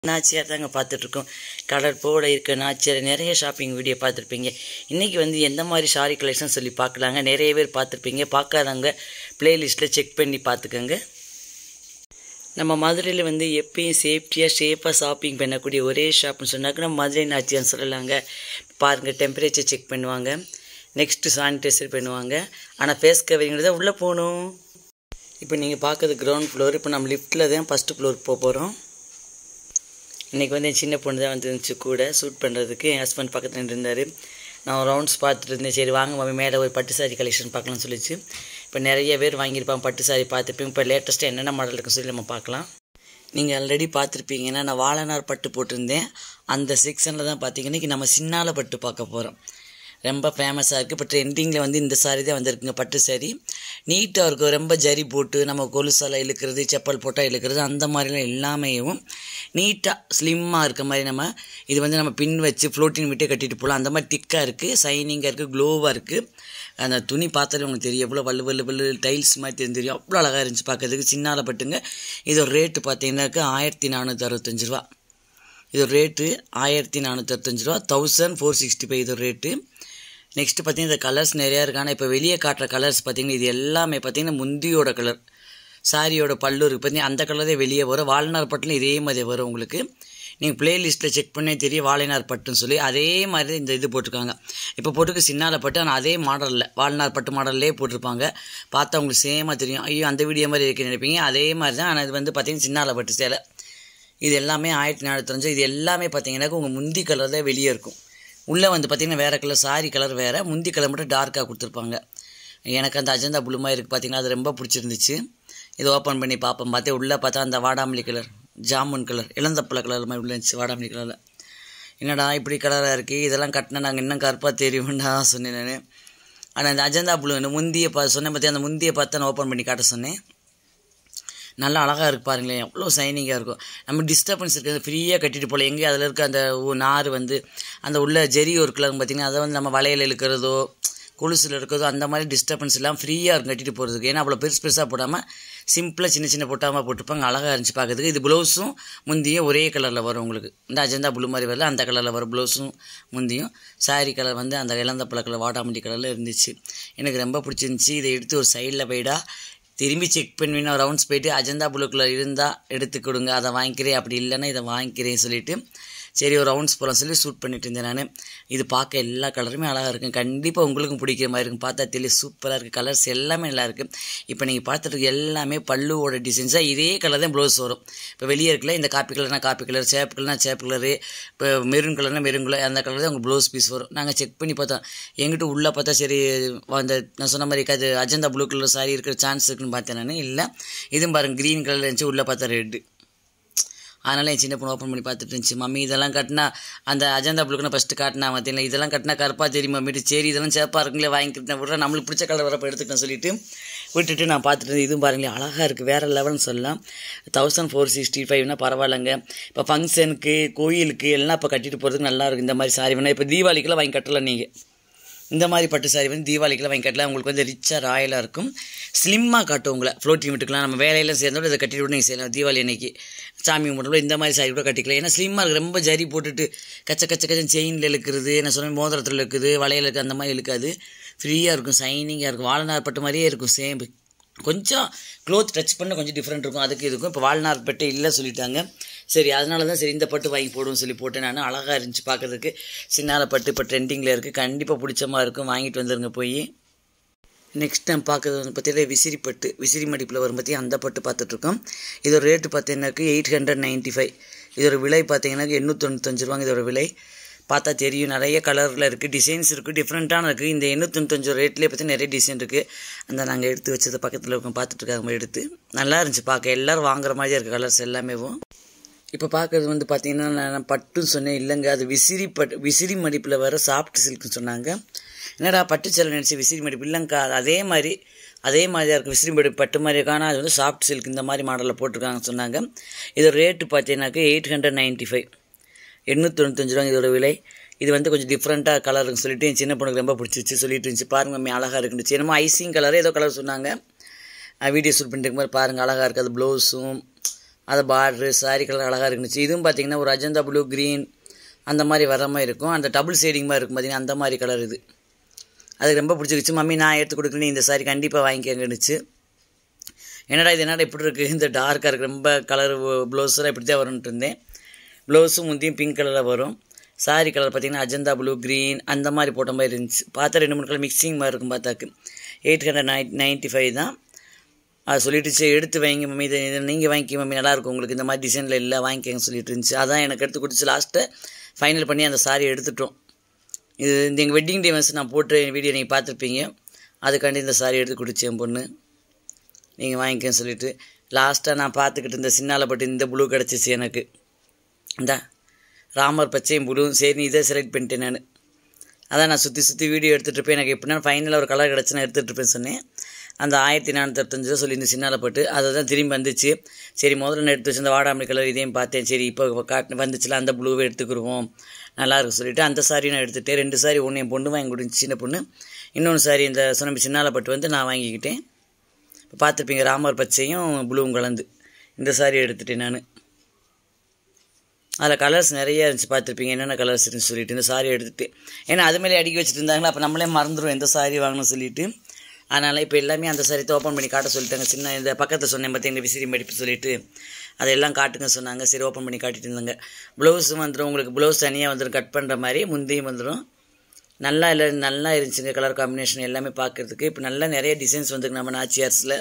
நாச்சியார் தாங்க பார்த்துட்ருக்கோம் கடல் போட இருக்க நாச்சியார் நிறைய ஷாப்பிங் வீடியோ பார்த்துருப்பீங்க இன்றைக்கி வந்து எந்த மாதிரி ஷாரி கலெக்ஷன் சொல்லி பார்க்கலாங்க நிறைய பேர் பார்த்துருப்பீங்க பார்க்காதவங்க ப்ளேலிஸ்ட்டில் செக் பண்ணி பார்த்துக்கோங்க நம்ம மதுரையில் வந்து எப்பயும் சேஃப்டியாக சேஃபாக ஷாப்பிங் பண்ணக்கூடிய ஒரே ஷாப்னு சொன்னாக்க நம்ம மதுரை நாச்சியான்னு சொல்லலாங்க பாருங்கள் டெம்பரேச்சர் செக் பண்ணுவாங்க நெக்ஸ்ட்டு சானிடைசர் பண்ணுவாங்க ஆனால் ஃபேஸ் கவரிங் தான் உள்ளே போகணும் இப்போ நீங்கள் பார்க்குறது கிரவுண்ட் ஃப்ளோர் இப்போ நம்ம லிஃப்ட்டில் தான் ஃபஸ்ட்டு ஃப்ளோருக்கு போக போகிறோம் இன்றைக்கி வந்து என் சின்ன பொண்ணு தான் வந்துருந்துச்சு கூட ஷூட் பண்ணுறதுக்கு என் ஹஸ்பண்ட் பக்கத்தில் இருந்தார் நான் ரவுண்ட்ஸ் பார்த்துட்டு இருந்தேன் சரி வாங்க மாமி மேலே ஒரு பட்டு சாரி கலெக்ஷன் பார்க்கலாம்னு சொல்லிச்சு இப்போ நிறைய பேர் வாங்கியிருப்பாங்க பட்டு சாரி பார்த்துருப்பீங்க இப்போ லேட்டஸ்ட்டாக என்னென்ன மாடல் இருக்குன்னு சொல்லி நம்ம பார்க்கலாம் நீங்கள் ஆல்ரெடி பார்த்துருப்பீங்கன்னா நான் வாழனார் பட்டு போட்டிருந்தேன் அந்த செக்ஷனில் தான் பார்த்தீங்கன்னா இன்றைக்கி நம்ம சின்னால பட்டு பார்க்க போகிறோம் ரொம்ப ஃபேமஸாக இருக்குது இப்போ ட்ரெண்டிங்கில் வந்து இந்த சாரி தான் வந்திருக்குங்க பட்டு சாரி நீட்டாக இருக்கும் ரொம்ப ஜரி போட்டு நம்ம கொலுசால இழுக்கிறது செப்பல் போட்டால் இழுக்கிறது அந்த மாதிரிலாம் எல்லாமேவும் நீட்டாக ஸ்லிம்மாக இருக்க மாதிரி நம்ம இது வந்து நம்ம பின் வச்சு ஃப்ளோட்டின் விட்டே கட்டிட்டு போகலாம் அந்த மாதிரி திக்காக இருக்குது சைனிங்காக இருக்குது க்ளோவாக இருக்குது அந்த துணி பார்த்தாலே உங்களுக்கு தெரியும் எவ்வளோ வல்லு வல்லு வல்லு டைல்ஸ் மாதிரி தெரிஞ்சு தெரியும் அவ்வளோ அழகாக இருந்துச்சு பார்க்கறதுக்கு சின்னால பட்டுங்க இதோட ரேட்டு பார்த்தீங்கன்னாக்கா ஆயிரத்தி நானூற்றி அறுபத்தஞ்சு ரூபா இது ரேட்டு ஆயிரத்தி நானூற்றி அறுபத்தஞ்சு ரூபா தௌசண்ட் ஃபோர் சிக்ஸ்டி ஃபைவ் இது ரேட்டு நெக்ஸ்ட்டு பார்த்தீங்கன்னா இந்த கலர்ஸ் நிறையா இருக்கு ஆனால் இப்போ வெளியே காட்டுற கலர்ஸ் பார்த்தீங்கன்னா இது எல்லாமே பார்த்தீங்கன்னா முந்தியோட கலர் சாரியோட பல்லு இருக்குது பார்த்தீங்கன்னா அந்த கலரே வெளியே வரும் வால்நார் பட்டுலும் இதே மாதிரி வரும் உங்களுக்கு நீங்கள் ப்ளேலிஸ்ட்டில் செக் பண்ணே தெரியும் வாழைநார் பட்டுன்னு சொல்லி அதே மாதிரி இந்த இது போட்டிருக்காங்க இப்போ போட்டுக்கு சின்னால பட்டு ஆனால் அதே மாடலில் வால்நார் பட்டு மாடல்லே போட்டிருப்பாங்க பார்த்தா உங்களுக்கு சேமாக தெரியும் ஐயோ அந்த வீடியோ மாதிரி இருக்கு நினைப்பீங்க அதே மாதிரி தான் ஆனால் இது வந்து பார்த்தீங்கன்னா சின்னால பட்டு சேலை இது எல்லாமே ஆயிரத்தி நானூற்றஞ்சு இது எல்லாமே பார்த்தீங்கன்னாக்க உங்கள் முந்தி கலர் தான் வெளியே இருக்கும் உள்ளே வந்து பார்த்திங்கன்னா வேறு கலர் சாரி கலர் வேறு முந்தி கலர் மட்டும் டார்க்காக கொடுத்துருப்பாங்க எனக்கு அந்த அஜந்தா புளுமா இருக்குது பார்த்தீங்கன்னா அது ரொம்ப பிடிச்சிருந்துச்சு இது ஓப்பன் பண்ணி பார்ப்போம் பார்த்தே உள்ளே பார்த்தா அந்த வாடாமல்லி கலர் ஜாமுன் கலர் இளந்தப்பழ கலர் மாதிரி உள்ள இருந்துச்சு வாடாமல்லி கலரில் என்னடா இப்படி கலராக இருக்குது இதெல்லாம் கட்டினா நாங்கள் இன்னும் கருப்பாக தெரியும்டா சொன்னேன் நான் ஆனால் அந்த அஜந்தா புழு இந்த முந்தியை பா சொன்னேன் பார்த்தி அந்த முந்தியை பார்த்து நான் ஓப்பன் பண்ணி காட்ட சொன்னேன் நல்லா அழகாக இருக்கு பாருங்களேன் எவ்வளோ சைனிங்காக இருக்கும் நம்ம டிஸ்டர்பன்ஸ் இருக்குது ஃப்ரீயாக கட்டிட்டு போகல எங்கே அதில் இருக்க அந்த நார் வந்து அந்த உள்ள ஜெரி ஒர்க்கில் பார்த்திங்கன்னா அதை வந்து நம்ம வளையல் இழுக்கிறதோ கொலுசில் இருக்கிறதோ அந்த மாதிரி டிஸ்டர்பன்ஸ் எல்லாம் ஃப்ரீயாக இருக்கும் கட்டிட்டு போகிறதுக்கு ஏன்னா அவ்வளோ பெருசு பெருசாக போடாமல் சிம்பிளாக சின்ன சின்ன போட்டாமல் போட்டுப்பாங்க அழகாக இருந்துச்சு பார்க்கறதுக்கு இது ப்ளவுஸும் முந்தியும் ஒரே கலரில் வரும் உங்களுக்கு இந்த அஜந்தா ப்ளூ மாதிரி வரல அந்த கலரில் வரும் ப்ளவுஸும் முந்தியும் சாரி கலர் வந்து அந்த இளந்தப்பழ கலர் வாட்டாமண்டி கலரில் இருந்துச்சு எனக்கு ரொம்ப பிடிச்சிருந்துச்சி இதை எடுத்து ஒரு சைடில் போயிடா திரும்பி செக் பண்ணுவேன் ரவுண்ட்ஸ் போயிட்டு அஜந்தா புளுக்குள்ள இருந்தால் எடுத்து கொடுங்க அதை வாங்கிக்கிறேன் அப்படி இல்லைன்னா இதை வாங்கிக்கிறேன் சொல்லிட்டு சரி ஒரு ரவுண்ட்ஸ் போகலாம் சொல்லி ஷூட் பண்ணிட்டு இருந்தேன் நான் இது பார்க்க எல்லா கலருமே அழகாக இருக்கும் கண்டிப்பாக உங்களுக்கும் பிடிக்கிற மாதிரி இருக்கும் பார்த்தா தெளிவு சூப்பராக இருக்குது கலர்ஸ் எல்லாமே நல்லா இருக்குது இப்போ நீங்கள் பார்த்துட்டு எல்லாமே பல்லுவோட டிசைன்ஸாக இதே கலர் தான் ப்ளவுஸ் வரும் இப்போ வெளியே இருக்கல இந்த காப்பி கலர்னா காப்பி கலர் சேப்பு கலர்னா சேப்பு கலரு இப்போ மெரூன் கலர்னா மெரூன் கலர் அந்த கலர் தான் உங்கள் ப்ளவுஸ் பீஸ் வரும் நாங்கள் செக் பண்ணி பார்த்தோம் எங்கிட்ட உள்ளே பார்த்தா சரி அந்த நான் சொன்ன மாதிரி அது அஜந்தா ப்ளூ கலர் சாரி இருக்கிற சான்ஸ் இருக்குன்னு பார்த்தேன் நான் இல்லை இதுவும் பாருங்கள் க்ரீன் கலர் இருந்துச்சு உள்ளே பார்த்தா ரெட்டு அதனால் என் சின்ன பொண்ணு ஓப்பன் பண்ணி பார்த்துட்டு இருந்துச்சு மம்மி இதெல்லாம் கட்டினா அந்த அஜந்தா புளுக்குன்னு ஃபஸ்ட்டு காட்டினா பார்த்தீங்களா இதெல்லாம் கட்டினா கருப்பாக தெரியும் மம்மிட்டு சரி இதெல்லாம் சேப்பாக இருக்குங்களே வாங்கிக்கிட்டேன் விட்ற நம்மளுக்கு பிடிச்ச கலர் வரப்போ எடுத்துக்கிட்டேன் சொல்லிட்டு விட்டுட்டு நான் பார்த்துட்டு இருந்தேன் இதுவும் பாருங்களேன் அழகாக இருக்குது வேறு லெவல்னு சொல்லலாம் தௌசண்ட் ஃபோர் சிக்ஸ்டி ஃபைவ்னா பரவாயில்லைங்க இப்போ ஃபங்க்ஷனுக்கு கோயிலுக்கு எல்லாம் இப்போ கட்டிட்டு போகிறதுக்கு நல்லா இருக்கும் இந்த மாதிரி சாரி வேணால் இப்போ தீபாவளிக்கெல்லாம் வாங்கி கட்டலாம் நீங்கள் இந்த மாதிரி பட்டு சாரி வந்து தீபாவளிக்கெல்லாம் வாங்கி கட்டலாம் உங்களுக்கு வந்து ரிச்சாக ராயலாக இருக்கும் ஸ்லிம்மாக காட்டும் உங்களை ஃப்ளோட்டிங் விட்டுக்கலாம் நம்ம வேலையெல்லாம் சேர்ந்தோட இதை கட்டிட்டு கூட நீங்கள் செய்யலாம் தீபாவளி அன்னைக்கு சாமி கும்பிட்டு இந்த மாதிரி சாரி கூட கட்டிக்கலாம் ஏன்னா ஸ்லிம்மாக இருக்குது ரொம்ப ஜரி போட்டுட்டு கச்ச கச்ச கச்சன் செயினில் இழுக்கிறது என்ன சொன்ன மோதிரத்தில் இருக்குது வளையல் இருக்குது அந்த மாதிரி இழுக்காது ஃப்ரீயாக இருக்கும் சைனிங்காக இருக்கும் வாழைநார் பட்டு மாதிரியே இருக்கும் சேம் கொஞ்சம் க்ளோத் டச் பண்ண கொஞ்சம் டிஃப்ரெண்ட் இருக்கும் அதுக்கு இருக்கும் இப்போ வாழ்நார் பட்டு இல்லை சொல்லிட்டாங்க சரி அதனால தான் சரி இந்த பட்டு வாங்கி போடுவோம்னு சொல்லி போட்டேன் நான் அழகாக இருந்துச்சு பார்க்கறதுக்கு சின்னால பட்டு இப்போ ட்ரெண்டிங்கில் இருக்குது கண்டிப்பாக பிடிச்சமாக இருக்கும் வாங்கிட்டு வந்துருங்க போய் நெக்ஸ்ட் டைம் பார்க்குறது வந்து பார்த்தீங்கன்னா விசிறி பட்டு விசிறி மடிப்பில் வரும் பற்றி அந்த பட்டு பார்த்துட்ருக்கோம் இதோட ரேட்டு பார்த்தீங்கன்னாக்கு எயிட் ஹண்ட்ரட் நைன்ட்டி ஃபைவ் இதோட விலை பார்த்தீங்கன்னாக்கு எண்ணூற்றி தொண்ணூத்தஞ்சு ரூபாங்க இதோட விலை பார்த்தா தெரியும் நிறைய கலரில் இருக்குது டிசைன்ஸ் இருக்குது டிஃப்ரெண்ட்டான இருக்குது இந்த எண்ணூற்றி தொண்ணூத்தஞ்சு ரேட்லேயே பற்றி நிறைய டிசைன் இருக்குது அந்த நாங்கள் எடுத்து வச்சது பக்கத்தில் இருக்கோம் பார்த்துட்ருக்காங்க எடுத்து நல்லா இருந்துச்சு பார்க்க எல்லோரும் வாங்குற மாதிரியே இருக்குது கலர்ஸ் எல்லாமேவும் இப்போ பார்க்குறது வந்து பார்த்தீங்கன்னா நான் பட்டுன்னு சொன்னேன் இல்லைங்க அது விசிறி பட்டு விசிறி மடிப்பில் வர சாஃப்ட் சில்க்னு சொன்னாங்க என்னடா பட்டு சேலை நினச்சி விசிறி மடிப்பு இல்லைங்கக்கா அதே மாதிரி அதே மாதிரியாக இருக்கும் விசிறி மடிப்பு பட்டு மாதிரி இருக்கானா அது வந்து சாஃப்ட் சில்க் இந்த மாதிரி மாடலில் போட்டிருக்காங்கன்னு சொன்னாங்க இது ரேட்டு பார்த்தீங்கன்னாக்கா எயிட் ஹண்ட்ரட் நைன்ட்டி ஃபைவ் எண்ணூற்றி தொண்ணூத்தஞ்சு ரூபாங்க இதோட விலை இது வந்து கொஞ்சம் டிஃப்ரெண்ட்டாக கலருன்னு சொல்லிட்டு என் சின்ன பொண்ணுக்கு ரொம்ப பிடிச்சிச்சு சொல்லிட்டு இருந்துச்சு பாருங்க மம்மி அழகாக இருக்குன்னு என்னமோ ஐசிங் கலர் ஏதோ கலர் சொன்னாங்க வீடியோ ஷூட் பண்ணிட்டு இருக்கும்போது பாருங்கள் அழகாக இருக்குது அது ப்ளவுஸும் அது பார்ட்ரு சாரி கலர் அழகாக இருந்துச்சு இதுவும் பார்த்தீங்கன்னா ஒரு அஜந்தா ப்ளூ க்ரீன் அந்த மாதிரி வர மாதிரி இருக்கும் அந்த டபுள் ஷேடிங் மாதிரி இருக்கும் பார்த்தீங்கன்னா அந்த மாதிரி கலர் இது அதுக்கு ரொம்ப பிடிச்சிருச்சு மம்மி நான் எடுத்து கொடுக்குறேன் இந்த சாரி கண்டிப்பாக வாங்கிக்கங்கன்னுச்சு என்னடா இது என்னடா இப்படி இருக்குது இந்த டார்க்காக இருக்குது ரொம்ப கலர் ப்ளவுஸ்லாம் இப்படி தான் வரும்னு இருந்தேன் ப்ளவுஸும் முந்தியும் பிங்க் கலரில் வரும் சாரி கலர் பார்த்தீங்கன்னா அஜந்தா ப்ளூ க்ரீன் அந்த மாதிரி போட்ட மாதிரி இருந்துச்சு பார்த்தா ரெண்டு மூணு கலர் மிக்சிங் மாதிரி இருக்கும் பார்த்தாக்கு eight hundred nine ninety five தான் அது சொல்லிட்டு சரி எடுத்து வாங்கி மம்மி இதை இதை நீங்கள் வாங்கி மம்மி நல்லாயிருக்கும் உங்களுக்கு இந்த மாதிரி டிசைனில் இல்லை வாங்கிக்கங்க சொல்லிட்டு இருந்துச்சு அதான் எனக்கு எடுத்து கொடுத்து லாஸ்ட்டு ஃபைனல் பண்ணி அந்த சாரி எடுத்துட்டோம் இது இந்த எங்கள் வெட்டிங் டே வந்து நான் போட்டு வீடியோ நீங்கள் பார்த்துருப்பீங்க அதுக்காண்டி இந்த சாரி எடுத்து கொடுத்து என் பொண்ணு நீங்கள் வாங்கிக்கன்னு சொல்லிட்டு லாஸ்ட்டாக நான் பார்த்துக்கிட்டு இருந்த சின்னாலப்பட்டு இந்த ப்ளூ கிடச்சிச்சு எனக்கு இந்தா ராமர் பச்சையும் ப்ளூவும் சரி இதை செலக்ட் பண்ணிட்டேன் நான் அதான் நான் சுற்றி சுற்றி வீடியோ எடுத்துகிட்டு இருப்பேன் எனக்கு எப்படின்னா ஃபைனலாக ஒரு கலர் கிடச்சி நான் எடுத்துகிட்டு இருப்பேன் சொன்னேன் அந்த ஆயிரத்தி நானூற்றஞ்சு ரூபா சொல்லி இந்த சின்னாலப்பட்டு அதை தான் திரும்பி வந்துச்சு சரி முதல்ல நான் எடுத்து வச்சு அந்த வாடாமல்லி கலர் இதையும் பார்த்தேன் சரி இப்போ காட்டு வந்துச்சுல அந்த ப்ளூவை எடுத்துக்கிடுவோம் நல்லா இருக்கும் சொல்லிவிட்டு அந்த சாரி நான் எடுத்துகிட்டேன் ரெண்டு சாரி ஒன்று என் பொண்ணு வாங்கி கொடுத்து சின்ன பொண்ணு இன்னொன்று சாரி இந்த சொன்ன சின்னாலப்பட்டு வந்து நான் வாங்கிக்கிட்டேன் இப்போ பார்த்துருப்பீங்க ராமர் பச்சையும் ப்ளூவும் கலந்து இந்த சாரி எடுத்துட்டேன் நான் அதில் கலர்ஸ் நிறைய இருந்துச்சு பார்த்துருப்பீங்க என்னென்ன கலர்ஸ் இருந்துச்சு சொல்லிட்டு இந்த சாரி எடுத்துகிட்டு ஏன்னா அது மேலே அடுக்கி வச்சுட்டு இருந்தாங்களா அப்போ நம்மளே மறந்துடும் எந்த சாரி வாங்கணும் சொல்லிட்டு அதனால் இப்போ எல்லாமே அந்த சாரி ஓப்பன் பண்ணி காட்ட சொல்லிட்டாங்க சின்ன இந்த பக்கத்தில் சொன்னேன் பார்த்தீங்க விசிறி மடிப்பு சொல்லிட்டு அதெல்லாம் காட்டுங்க சொன்னாங்க சரி ஓப்பன் பண்ணி காட்டிட்டு இருந்தாங்க ப்ளவுஸும் வந்துடும் உங்களுக்கு ப்ளவுஸ் தனியாக வந்துடும் கட் பண்ணுற மாதிரி முந்தையும் வந்துடும் நல்லா இல்லை நல்லா இருந்துச்சுங்க கலர் காம்பினேஷன் எல்லாமே பார்க்குறதுக்கு இப்போ நல்லா நிறைய டிசைன்ஸ் வந்துருக்கு நம்ம நாச்சியார்ஸில்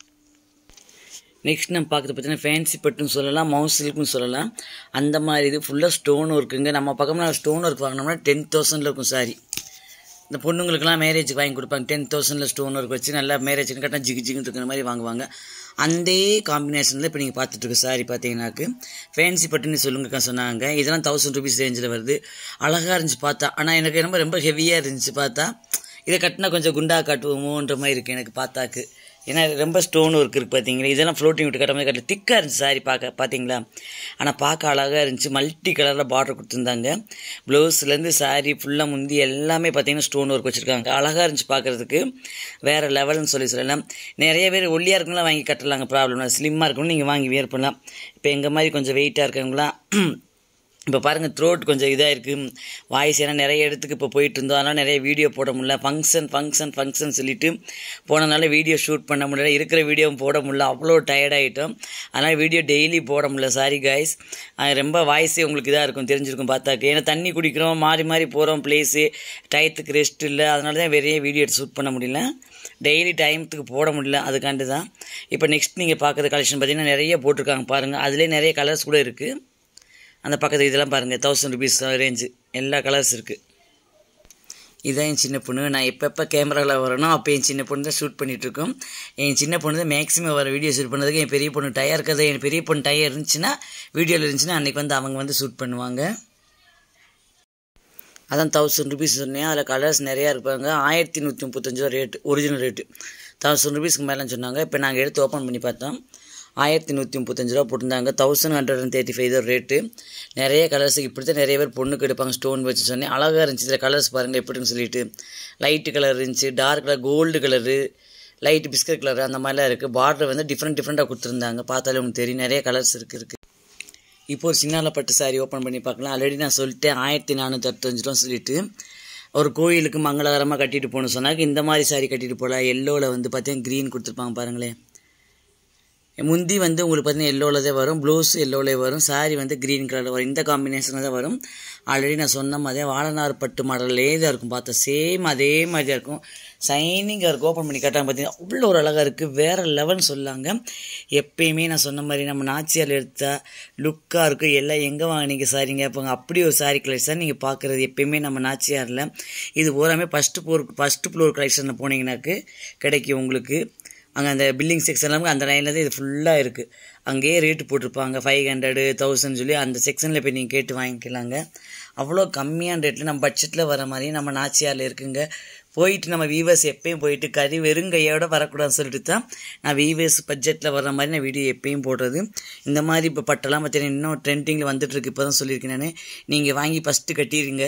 நெக்ஸ்ட் நம்ம பார்க்குறது பார்த்தீங்கன்னா ஃபேன்சி பட்டுன்னு சொல்லலாம் மவுஸ் சில்க்னு சொல்லலாம் அந்த மாதிரி இது ஃபுல்லாக ஸ்டோன் ஒர்க்குங்க நம்ம பக்கம்னா ஸ்டோன் ஒர்க் வாங்கினோம்னா டென் தௌசண்டில் இருக்கும் சாரி இந்த பொண்ணுங்களுக்குலாம் மேரேஜுக்கு வாங்கி கொடுப்பாங்க டென் தௌசண்டில் ஸ்டோன் ஒர்க் வச்சு நல்லா மேரேஜுக்கு கரெக்டாக ஜிகு ஜிகுன்னு இருக்கிற மாதிரி வாங்குவாங்க அந்த காம்பினேஷனில் இப்போ நீங்கள் பார்த்துட்டு இருக்க சாரி பார்த்தீங்கன்னாக்கு ஃபேன்சி பட்டுன்னு சொல்லுங்கக்கா சொன்னாங்க இதெல்லாம் தௌசண்ட் ருபீஸ் ரேஞ்சில் வருது அழகாக இருந்துச்சு பார்த்தா ஆனால் எனக்கு ரொம்ப ரொம்ப ஹெவியாக இருந்துச்சு பார்த்தா இதை கட்டினா கொஞ்சம் குண்டா காட்டுவோமோன்ற மாதிரி இருக்குது எனக்கு பார்த்தாக்கு ஏன்னா ரொம்ப ஸ்டோன் ஒர்க் இருக்குது பார்த்தீங்களா இதெல்லாம் ஃப்ளோட்டிங் விட்டு கட்ட மாதிரி கட்டல திக்காக இருந்துச்சு சாரி பார்க்க பார்த்தீங்களா ஆனால் பார்க்க அழகாக இருந்துச்சு மல்டி கலரில் பார்டர் கொடுத்துருந்தாங்க ப்ளவுஸ்லேருந்து சாரி ஃபுல்லாக முந்தி எல்லாமே பார்த்தீங்கன்னா ஸ்டோன் ஒர்க் வச்சுருக்காங்க அழகாக இருந்துச்சு பார்க்குறதுக்கு வேறு லெவல்னு சொல்லி சொல்லலாம் நிறைய பேர் ஒல்லியாக இருக்கவங்களாம் வாங்கி கட்டலாங்க ப்ராப்ளம் ஸ்லிம்மாக இருக்கணும் நீங்கள் வாங்கி வியர் பண்ணலாம் இப்போ எங்கள் மாதிரி கொஞ்சம் வெயிட்டாக இருக்கவங்களாம் இப்போ பாருங்கள் த்ரோட் கொஞ்சம் இதாக இருக்குது வாய்ஸ் ஏன்னா நிறைய இடத்துக்கு இப்போ போயிட்டு இருந்தோம் அதனால் நிறைய வீடியோ போட முடியல ஃபங்க்ஷன் ஃபங்க்ஷன் ஃபங்க்ஷன் சொல்லிட்டு போனதுனால வீடியோ ஷூட் பண்ண முடியல இருக்கிற வீடியோவும் போட முடியல அவ்வளோ டயர்டாகிட்டோம் அதனால் வீடியோ டெய்லி போட முடியல சாரி காய்ஸ் ரொம்ப வாய்ஸே உங்களுக்கு இதாக இருக்கும் தெரிஞ்சிருக்கும் பார்த்தாக்கு ஏன்னா தண்ணி குடிக்கிறோம் மாறி மாறி போகிறோம் பிளேஸு டயத்துக்கு ரெஸ்ட் இல்லை அதனால தான் நிறைய வீடியோ எடுத்து ஷூட் பண்ண முடியல டெய்லி டைமுக்கு போட முடியல அதுக்காண்டி தான் இப்போ நெக்ஸ்ட் நீங்கள் பார்க்குற கலெக்ஷன் பார்த்தீங்கன்னா நிறைய போட்டிருக்காங்க பாருங்கள் அதுலேயே நிறைய கலர்ஸ் கூட இருக்குது அந்த பக்கத்து இதெல்லாம் பாருங்கள் தௌசண்ட் ருபீஸ் ரேஞ்சு எல்லா கலர்ஸ் இருக்குது இதான் என் சின்ன பொண்ணு நான் எப்பப்போ கேமராவில் வரணும் அப்போ என் சின்ன பொண்ணு தான் ஷூட் பண்ணிகிட்ருக்கோம் என் சின்ன பொண்ணு தான் மேக்ஸிமம் வர வீடியோ ஷூட் பண்ணதுக்கு என் பெரிய பொண்ணு டயர் இருக்கிறது என் பெரிய பொண்ணு டயர் இருந்துச்சுன்னா வீடியோவில் இருந்துச்சுன்னா அன்றைக்கி வந்து அவங்க வந்து ஷூட் பண்ணுவாங்க அதான் தௌசண்ட் ருபீஸ் சொன்னேன் அதில் கலர்ஸ் நிறையா இருப்பாங்க ஆயிரத்தி நூற்றி முப்பத்தஞ்சு ரூபா ரேட்டு ஒரிஜினல் ரேட்டு தௌசண்ட் ருபீஸ்க்கு மேலே சொன்னாங்க இப்போ நாங்கள் எடுத்து ஓப்பன் பண்ணி பார்த்தோம் ஆயிரத்தி நூற்றி முப்பத்தஞ்சு ரூபா போட்டிருந்தாங்க thousand hundred and thirty five தான் ரேட்டு நிறைய கலர்ஸ் இப்படி தான் நிறைய பேர் பொண்ணுக்கு எடுப்பாங்க ஸ்டோன் வச்சு சொன்னேன் அழகாக இருந்துச்சு இதில் கலர்ஸ் பாருங்கள் எப்படின்னு சொல்லிட்டு லைட்டு கலர் இருந்துச்சு dark colour gold colour light biscuit colour அந்த மாதிரிலாம் இருக்குது பார்டர் வந்து டிஃப்ரெண்ட் டிஃப்ரெண்ட்டாக கொடுத்துருந்தாங்க பார்த்தாலே உங்களுக்கு தெரியும் நிறைய கலர்ஸ் இருக்குது இருக்குது இப்போ ஒரு சின்னால பட்டு சாரி ஓப்பன் பண்ணி பார்க்கலாம் ஆல்ரெடி நான் சொல்லிட்டேன் ஆயிரத்தி நானூற்றி அறுபத்தஞ்சு ரூபா சொல்லிட்டு ஒரு கோயிலுக்கு மங்களகரமாக கட்டிட்டு போகணும் சொன்னாங்க இந்த மாதிரி சாரி கட்டிட்டு போகலாம் எல்லோவில் வந்து பார்த்தீங்கன்னா க்ரீன் கொடுத்துருப்பாங்க பாருங்களேன் முந்தி வந்து உங்களுக்கு பார்த்தீங்கன்னா எல்லோவில் தான் வரும் ப்ளவுஸ் எல்லோவில் வரும் சாரி வந்து க்ரீன் கலரில் வரும் இந்த காம்பினேஷனில் தான் வரும் ஆல்ரெடி நான் சொன்ன மாதிரியே வாழநார் பட்டு மாடல்லே தான் இருக்கும் பார்த்தா சேம் அதே மாதிரி தான் இருக்கும் சைனிங்காக இருக்கும் ஓப்பன் பண்ணி காட்டாங்க பார்த்தீங்கன்னா அவ்வளோ ஒரு அழகாக இருக்குது வேறு லெவல்னு சொல்லாங்க எப்பயுமே நான் சொன்ன மாதிரி நம்ம நாச்சியால் எடுத்தா லுக்காக இருக்கும் எல்லாம் எங்கே வாங்கினீங்க சாரிங்க கேட்பாங்க அப்படி ஒரு சாரி கலெக்ஷன் நீங்கள் பார்க்குறது எப்பயுமே நம்ம நாச்சியாரில் இது பூராமே ஃபஸ்ட்டு ஃப்ளோர் ஃபஸ்ட்டு ஃப்ளோர் கலெக்ஷனில் போனீங்கன்னாக்கு கிடைக்கும் உங்களுக்கு அங்கே அந்த பில்லிங் செக்ஷன் எல்லாமே அந்த லைனில் தான் இது ஃபுல்லாக இருக்குது அங்கேயே ரேட்டு போட்டிருப்பாங்க ஃபைவ் ஹண்ட்ரடு தௌசண்ட் சொல்லி அந்த செக்ஷனில் போய் நீங்கள் கேட்டு வாங்கிக்கலாங்க அவ்வளோ கம்மியான ரேட்டில் நம்ம பட்ஜெட்டில் வர மாதிரி நம்ம நாச்சியாரில் இருக்குங்க போயிட்டு நம்ம வீவர்ஸ் எப்பயும் போயிட்டு கறி வெறுங்கையோட வரக்கூடாதுன்னு சொல்லிட்டு தான் நான் வீவர்ஸ் பட்ஜெட்டில் வர மாதிரி நான் வீடியோ எப்பயும் போடுறது இந்த மாதிரி இப்போ பட்டெல்லாம் பார்த்தீங்கன்னா இன்னும் ட்ரெண்டிங்கில் வந்துட்டுருக்கு இப்போ தான் சொல்லியிருக்கேன் நான் நீங்கள் வாங்கி ஃபஸ்ட்டு கட்டிடுங்க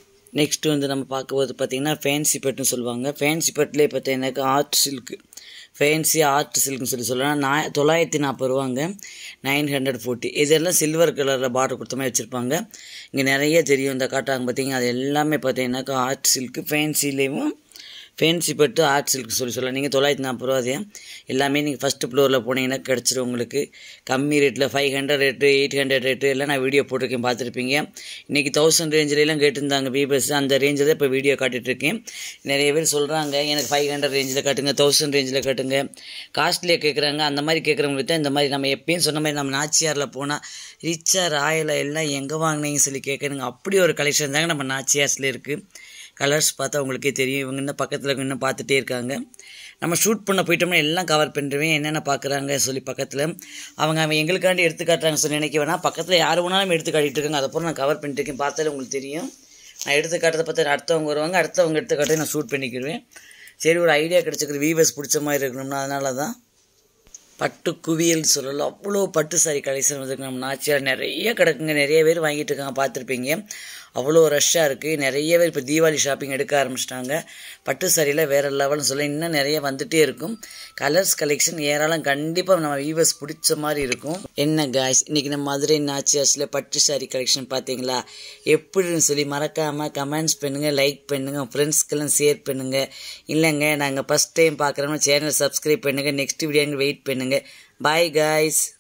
நெக்ஸ்ட்டு வந்து நம்ம பார்க்கும்போது பார்த்தீங்கன்னா ஃபேன்சி பட்டுன்னு சொல்லுவாங்க ஃபேன்சி பட்டிலே பார்த்தீங்கன்னாக்கா ஆர்ட் சில்க்கு ஃபேன்சி ஆர்ட் சில்க்னு சொல்லி சொல்லலாம் நான் தொள்ளாயிரத்தி நாற்பது ரூபாங்க நைன் ஹண்ட்ரட் ஃபோர்ட்டி இதெல்லாம் சில்வர் கலரில் பார்டர் கொடுத்த மாதிரி வச்சுருப்பாங்க இங்கே நிறைய தெரியும் இந்த காட்டாங்க பார்த்தீங்க அது எல்லாமே பார்த்தீங்கன்னாக்கா ஆர்ட் சில்க்கு ஃபேன்சிலேயும் ஃபேன்சி பட்டு ஆர்ட் சில்க் சொல்லி சொல்லலாம் நீங்கள் தொள்ளாயிரத்தி நாற்பது ரூபா அது எல்லாமே நீங்கள் ஃபஸ்ட்டு ஃப்ளோரில் போனீங்கன்னா கிடச்சிரும் உங்களுக்கு கம்மி ரேட்டில் five hundred rate eight hundred rate எல்லாம் நான் வீடியோ போட்டிருக்கேன் பார்த்துருப்பீங்க இன்றைக்கி தௌசண்ட் ரேஞ்சிலலாம் கேட்டிருந்தாங்க பீபர்ஸ் அந்த ரேஞ்சில் இப்போ வீடியோ காட்டிகிட்ருக்கேன் நிறைய பேர் சொல்கிறாங்க எனக்கு ஃபைவ் ஹண்ட்ரட் ரேஞ்சில் காட்டுங்க தௌசண்ட் ரேஞ்சில் காட்டுங்க காஸ்ட்லியாக கேட்குறாங்க அந்த மாதிரி கேட்குறவங்களுக்கு தான் இந்த மாதிரி நம்ம எப்பயும் சொன்ன மாதிரி நம்ம நாச்சியாரில் போனால் ரிச்சா ராயலாக எல்லாம் எங்கே வாங்கினீங்கன்னு சொல்லி கேட்குறங்க அப்படி ஒரு கலெக்ஷன் தாங்க நம்ம நாச்சியார்ஸில் இருக்குது கலர்ஸ் பார்த்தா உங்களுக்கே தெரியும் இவங்க இன்னும் பக்கத்தில் இன்னும் பார்த்துட்டே இருக்காங்க நம்ம ஷூட் பண்ண போயிட்டோம்னா எல்லாம் கவர் பண்ணிடுவேன் என்னென்ன பார்க்குறாங்க சொல்லி பக்கத்தில் அவங்க அவன் எங்களுக்காண்டி எடுத்து காட்டுறாங்க சொல்லி நினைக்க வேணாம் பக்கத்தில் யார் வேணாலும் எடுத்து காட்டிட்டு இருக்காங்க அதை நான் கவர் பண்ணிட்டு இருக்கேன் பார்த்தாலே உங்களுக்கு தெரியும் நான் எடுத்து காட்டுறதை பார்த்து அடுத்தவங்க வருவாங்க அடுத்தவங்க எடுத்து காட்டி நான் ஷூட் பண்ணிக்கிடுவேன் சரி ஒரு ஐடியா கிடச்சிக்கிற வீவர்ஸ் பிடிச்ச மாதிரி இருக்கணும்னா அதனால தான் பட்டு குவியல் சொல்லலாம் அவ்வளோ பட்டு சாரி கலெக்ஷன் வந்துருக்கு நம்ம நாச்சியார் நிறைய கிடக்குங்க நிறைய பேர் வாங்கிட்டு இருக்காங்க பார்த்துருப்பீங்க அவ்வளோ ரஷ்ஷாக இருக்குது நிறைய பேர் இப்போ தீபாவளி ஷாப்பிங் எடுக்க ஆரம்பிச்சிட்டாங்க பட்டு சாரியில் வேறு லெவல்னு சொல்ல இன்னும் நிறைய வந்துகிட்டே இருக்கும் கலர்ஸ் கலெக்ஷன் ஏராளம் கண்டிப்பாக நம்ம வீவர்ஸ் பிடிச்ச மாதிரி இருக்கும் என்ன காய்ஸ் இன்றைக்கி நம்ம மதுரை நாச்சியார்ஸில் பட்டு சாரி கலெக்ஷன் பார்த்தீங்களா எப்படின்னு சொல்லி மறக்காமல் கமெண்ட்ஸ் பண்ணுங்கள் லைக் பண்ணுங்கள் உங்கள் ஃப்ரெண்ட்ஸ்க்கெல்லாம் ஷேர் பண்ணுங்கள் இல்லைங்க நாங்கள் ஃபஸ்ட் டைம் பார்க்குறோம்னா சேனல் சப்ஸ்கிரைப் பண்ணுங்கள் நெக்ஸ்ட் வீடியோங்க வெயிட் பண்ணுங்கள் பாய் காய்ஸ்